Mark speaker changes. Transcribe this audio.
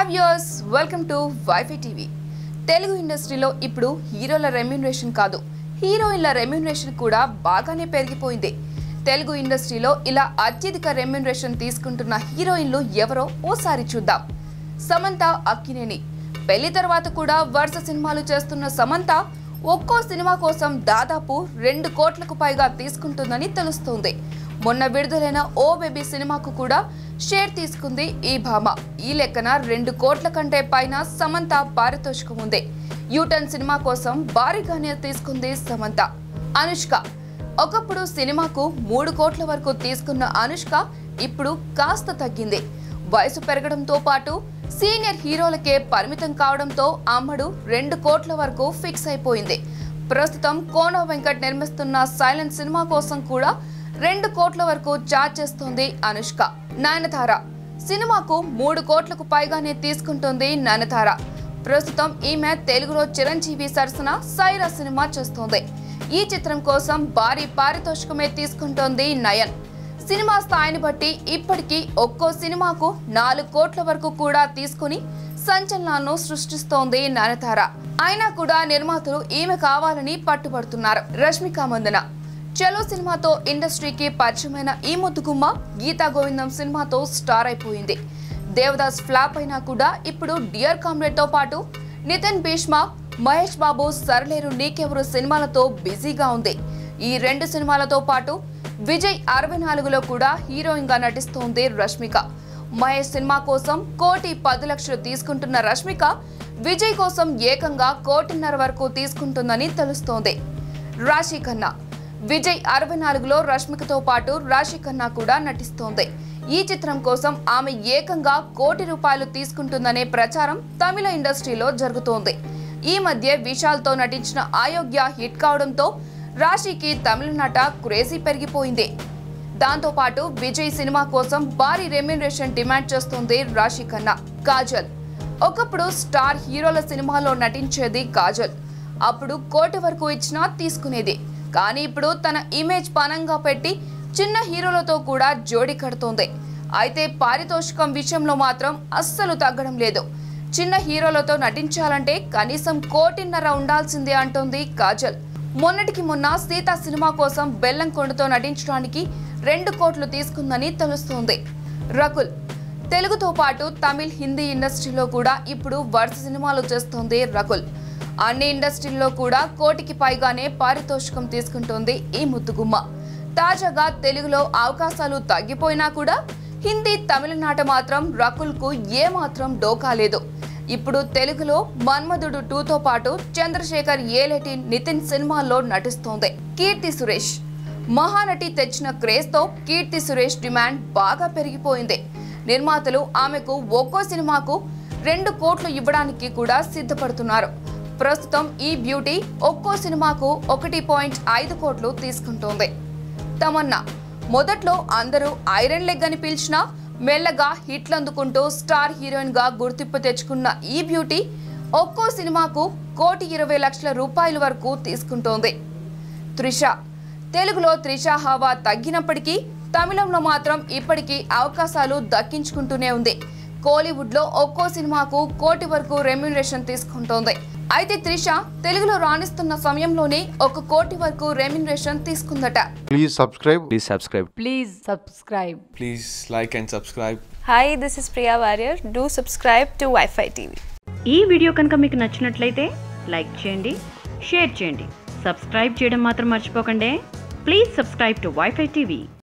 Speaker 1: Have viewers welcome to WiFi TV Telugu ఇండస్ట్రీలో ఇప్పుడు హీరోల రెమ్యూనరేషన్ కాదు హీరోయిన్ల రెమ్యూనరేషన్ కూడా బాగానే పెరిగిపోయింది తెలుగు ఇండస్ట్రీలో ఇలా అత్యధిక రెమ్యూనరేషన్ తీసుకుంటున్న హీరోయిన్లు ఎవరో ఓసారి చూద్దాం సమంత అక్కినేని పెళ్లి తర్వాత కూడా వరుస సినిమాలు చేస్తున్న సమంత ఒక్కో సినిమా కోసం దాదాపు రెండు కోట్లకు పైగా తీసుకుంటుందని తెలుస్తోంది మొన్న విడుదలైన ఓ బేబీ సినిమాకు కూడా షేర్ తీసుకుంది ఈ భామ ఈ లెక్కన రెండు కోట్ల కంటే పైన సమంత పారితోషికం ఉంది యూటర్న్ సినిమా కోసం భారీగానే తీసుకుంది సమంత అనుష్క ఒకప్పుడు సినిమాకు మూడు కోట్ల వరకు తీసుకున్న అనుష్క ఇప్పుడు కాస్త తగ్గింది వయసు పెరగడంతో పాటు సీనియర్ హీరోలకే పరిమితం కావడంతో అమ్మడు రెండు కోట్ల వరకు ఫిక్స్ అయిపోయింది ప్రస్తుతం కోన వెంకట్ నిర్మిస్తున్న సైలెంట్ సినిమా కోసం కూడా రెండు కోట్ల వరకు చార్జ్ చేస్తోంది అనుష్క నయనతార సినిమాకు మూడు కోట్లకు పైగానే తీసుకుంటుంది నయనతార ప్రస్తుతం ఈమె తెలుగులో చిరంజీవి సరసన సైరా సినిమా చేస్తోంది ఈ చిత్రం కోసం భారీ పారితోషికమే తీసుకుంటోంది నయన్ సినిమా స్థాయిని బట్టి ఇప్పటికీ ఒక్కో సినిమాకు నాలుగు కోట్ల వరకు కూడా తీసుకుని సంచలనాలను సృష్టిస్తోంది నయనతార అయినా కూడా నిర్మాతలు ఈమె కావాలని పట్టుబడుతున్నారు రష్మిక మందన చలో సినిమాతో ఇండస్ట్రీకి పరిచయమైన ఈ ముద్దుగుమ్మ గీతా గోవిందం సినిమాతో స్టార్ అయిపోయింది దేవదాస్ ఫ్లాప్ అయినా కూడా ఇప్పుడు డియర్ కామ్రేడ్ తో పాటు నితిన్ భీష్మ మహేష్ బాబు సరలేరు నీకెవరు సినిమాలతో బిజీగా ఉంది ఈ రెండు సినిమాలతో పాటు విజయ్ అరవై నాలుగులో కూడా హీరోయిన్ గా నటిస్తోంది రష్మిక మహేష్ సినిమా కోసం కోటి పది లక్షలు తీసుకుంటున్న రష్మిక విజయ్ కోసం ఏకంగా కోటిన్నర వరకు తీసుకుంటుందని తెలుస్తోంది రాశి ఖన్నా విజయ్ అరవై నాలుగులో రష్మికతో పాటు రాశి ఖన్నా కూడా నటిస్తోంది ఈ చిత్రం కోసం ఆమె ఏకంగా కోటి రూపాయలు తీసుకుంటుందనే ప్రచారం తమిళ ఇండస్ట్రీలో జరుగుతోంది ఈ మధ్య విశాల్తో నటించిన అయోగ్య హిట్ కావడంతో రాశికి తమిళనాట క్రేజీ పెరిగిపోయింది దాంతో పాటు విజయ్ సినిమా కోసం భారీ రెమ్యూనరేషన్ డిమాండ్ చేస్తోంది రాశి ఖన్నా కాజల్ ఒకప్పుడు స్టార్ హీరోల సినిమాలో నటించేది కాజల్ అప్పుడు కోటి వరకు ఇచ్చినా తీసుకునేది కానీ ఇప్పుడు తన ఇమేజ్ పనంగా పెట్టి చిన్న హీరోలతో కూడా జోడి కడుతోంది అయితే పారితోషికం విషయంలో మాత్రం అస్సలు తగ్గడం లేదు చిన్న హీరోలతో నటించాలంటే కనీసం కోటిన్నర ఉండాల్సిందే అంటోంది కాజల్ మొన్నటికి మొన్న సీత సినిమా కోసం బెల్లంకొండతో నటించడానికి రెండు కోట్లు తీసుకుందని తెలుస్తోంది రకుల్ తెలుగుతో పాటు తమిళ్ హిందీ ఇండస్ట్రీలో కూడా ఇప్పుడు వరుస సినిమాలు చేస్తోంది రకుల్ అన్ని ఇండస్ట్రీల్లో కూడా కోటికి పైగానే పారితోషికం తీసుకుంటోంది ఈ ముద్దుగుమ్మ తాజాగా తెలుగులో అవకాశాలు తగ్గిపోయినా కూడా హిందీ తమిళనాట మాత్రం రకుల్కు ఏమాత్రం డోకా లేదు ఇప్పుడు తెలుగులో మన్మధుడు టూతో పాటు చంద్రశేఖర్ ఏలేటి నితిన్ సినిమాల్లో నటిస్తోంది కీర్తి సురేష్ మహానటి తెచ్చిన క్రేజ్తో కీర్తి సురేష్ డిమాండ్ బాగా పెరిగిపోయింది నిర్మాతలు ఆమెకు ఒక్కో సినిమాకు రెండు కోట్లు ఇవ్వడానికి కూడా సిద్ధపడుతున్నారు ప్రస్తుతం ఈ బ్యూటీ ఒక్కో సినిమాకు ఒకటి పాయింట్ ఐదు కోట్లు తీసుకుంటోంది తమన్నా మొదట్లో అందరూ ఐరన్ లెగ్ అని పిలిచినా మెల్లగా హిట్లు అందుకుంటూ స్టార్ హీరోయిన్ గా గుర్తింపు తెచ్చుకున్న ఈ బ్యూటీ ఒక్కో సినిమాకు కోటి ఇరవై లక్షల రూపాయల వరకు తీసుకుంటోంది త్రిష తెలుగులో త్రిష హవా తగ్గినప్పటికీ తమిళంలో మాత్రం ఇప్పటికీ అవకాశాలు దక్కించుకుంటూనే ఉంది కోలీవుడ్లో ఒక్కో సినిమాకు కోటి వరకు రెమ్యూనరేషన్ తీసుకుంటోంది అయితే త్రిష తెలుగులో రాణిస్తున్న సమయంలోనే ఒక కోటి వరకు రెమ్యూనరేషన్ తీసుకుందట
Speaker 2: Please subscribe.
Speaker 3: Please subscribe.
Speaker 4: Please subscribe.
Speaker 5: Please like and subscribe.
Speaker 6: Hi, this is Priya Warrior. Do subscribe to Wi-Fi TV.
Speaker 7: ఈ వీడియో కనుక మీకు నచ్చినట్లయితే లైక్ చేయండి షేర్ చేయండి సబ్స్క్రైబ్ చేయడం మాత్రం మర్చిపోకండి please subscribe to WiFi TV